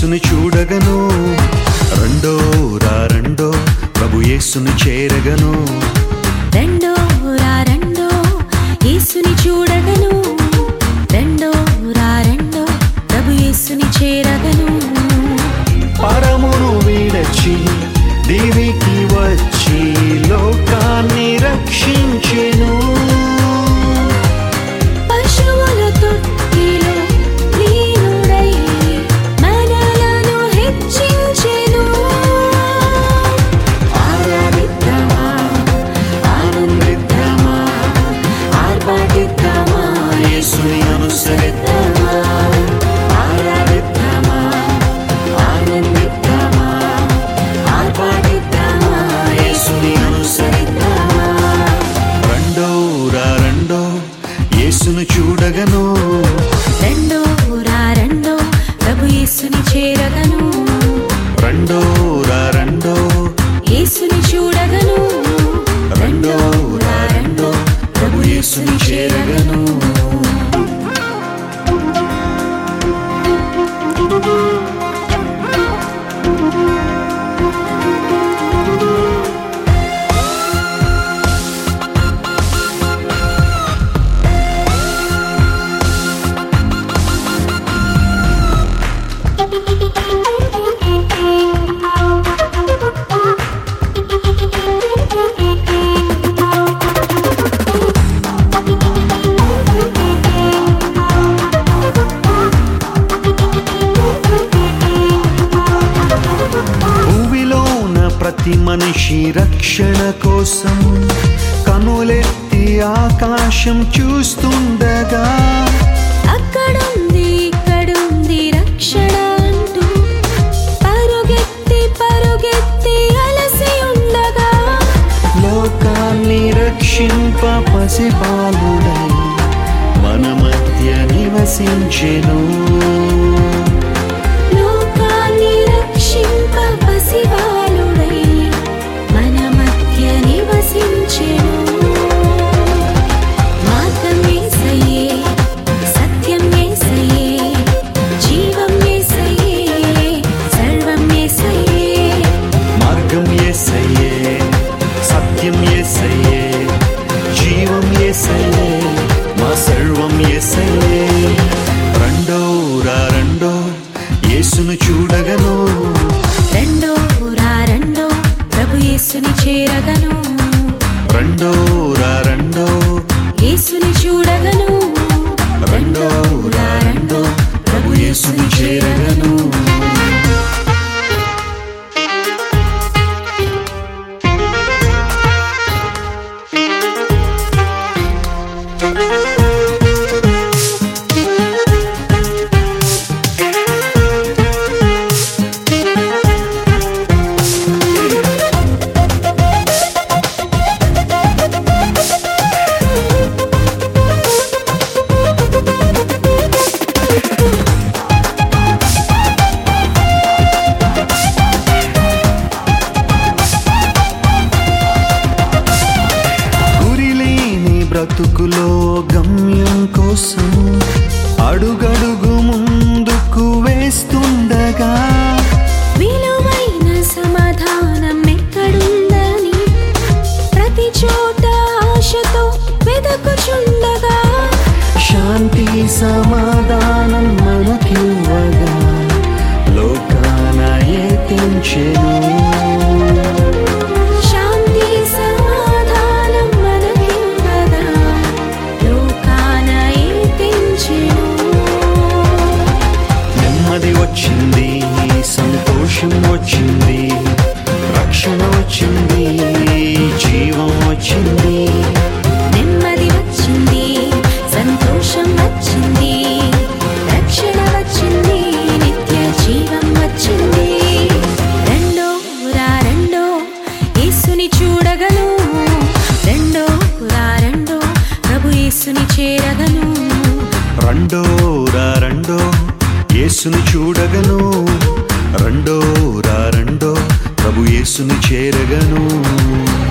యేసుని చూడగను రెండో రా రెండో ప్రభు యేసుని చేరగను రెండో రా రెండో యేసుని చూడగను రెండో రా రెండో ప్రభు యేసుని చేరగను పరమును విడచి దేవికి వచ్చి లోకాన్ని రక్షించెను పశువుల తొట్టిలో లీనుడై మనలను హెచ్చించెను ఆరాధిద్దామా ఆనందిద్దామా ఆర్భాటిద్దామా యేసుని అనుసరిద్దామా ఆరాధిద్దామా ఆనందిద్దామా ఆర్భాటిద్దామా యేసుని అనుసరిద్దామా రెండో రా రెండో యేసును చూడగను రెండో రా రెండో ప్రభు యేసుని చేరగను రెండో రా రెండో యేసుని చూడగను రెండో రా రెండో ప్రభు యేసుని చేరగను భూమిలోన ప్రతి మనిషి రక్షణ కోసం కనులెత్తి ఆకాశం చూస్తుండగా అక్కడుంది ఇక్కడుంది రక్షణ అంటూ పరుగెత్తి పరుగెత్తి అలసి ఉండగా లోకాన్ని రక్షింప పసిబాలుడై మన మధ్య నివసించెను లోకాన్ని రక్షింప పసివాలుడై మన మధ్య నివసించెను మార్గం యేసయ్యే సత్యం యేసయ్యే జీవం యేసయ్యే సర్వం యేసయ్యే మార్గం యేసయ్యే సత్యం యేసయ్యే జీవం యేసయ్యే మా సర్వం యేసయ్యే రెండో రా రెండో యేసును చూడగను రెండో రా రెండో ప్రభు యేసుని చేరగను రెండో రా రెండో యేసుని చూడగను రెండో రా రెండో ప్రభు యేసుని చేరగను గురిలేని బ్రతుకులో గమ్యం కోసం అడుగడుగు ముందుకు వేస్తుండగా విలువైన సమాధానం ఎక్కడుందని ప్రతి చోట ఆశతో వెదకుచుండగా శాంతి సమాధానం మనకివ్వగా లోకాన ఏతించెను శాంతి సమాధానం మనకివ్వగా లోకాన ఏతించెను నెమ్మది వచ్చింది సంతోషం వచ్చింది రక్షణ వచ్చింది జీవం వచ్చింది నెమ్మది వచ్చింది సంతోషం వచ్చింది రక్షణ వచ్చింది నిత్య జీవం వచ్చింది రెండో రా రెండో యేసుని చూడగను రెండో రా రెండో ప్రభు యేసుని చేరగను రెండో రా రెండో యేసుని చూడగను రెండో రా రెండో ప్రభు యేసుని చేరగను